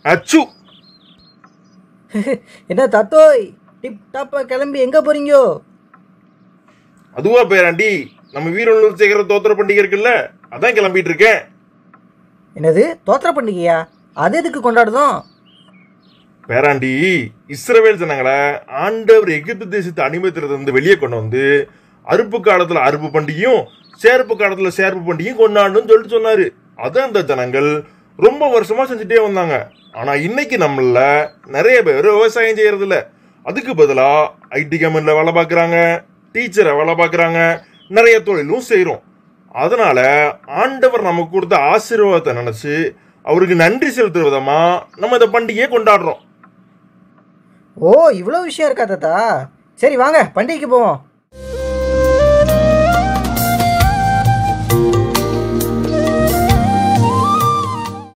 அச்சு என்ன தத்தோய் டிப் டாப்பா கிளம்பி எங்கே போறீங்கோ அதுவா பேராண்டி நம்ம வீரநல்லூர் சேகர தோத்திர பண்டிகை இருக்குல்ல அதான் கிளம்பிட்டு இருக்கேன் என்னது தோத்திர பண்டிகையா அது எதுக்கு கொண்டாடுதோம் பேராண்டி இஸ்ரவேல் ஜனங்களை ஆண்டவர் எகிப்து தேசத்தை அடிமைத்திலிருந்து வந்து வெளியே கொண்டு வந்து அறுப்பு காலத்துல அறுப்பு பண்டிகையும் சேர்ப்பு காலத்துல சேர்ப்பு பண்டிகையும் கொண்டாடணும்னு சொல்லிட்டு சொன்னாரு அது அந்த ஜனங்கள் ரொம்ப வருஷமா செஞ்சுட்டே வந்தாங்க ஆனா இன்னைக்கு நம்மள நிறைய பேர் விவசாயம் செய்யறது இல்ல அதுக்கு பதிலா ஐடி கம்பெனில வேலை பார்க்குறாங்க டீச்சரை வேலை பார்க்குறாங்க நிறைய தொழிலும் செய்கிறோம் அதனால ஆண்டவர் நமக்கு கொடுத்த ஆசீர்வாதத்தை நினைச்சு அவருக்கு நன்றி செலுத்துற விதமா நம்ம இந்த பண்டிகையை கொண்டாடுறோம் ஓ இவ்வளோ விஷயம் இருக்கா தாத்தா சரி வாங்க பண்டிகைக்கு போவோம்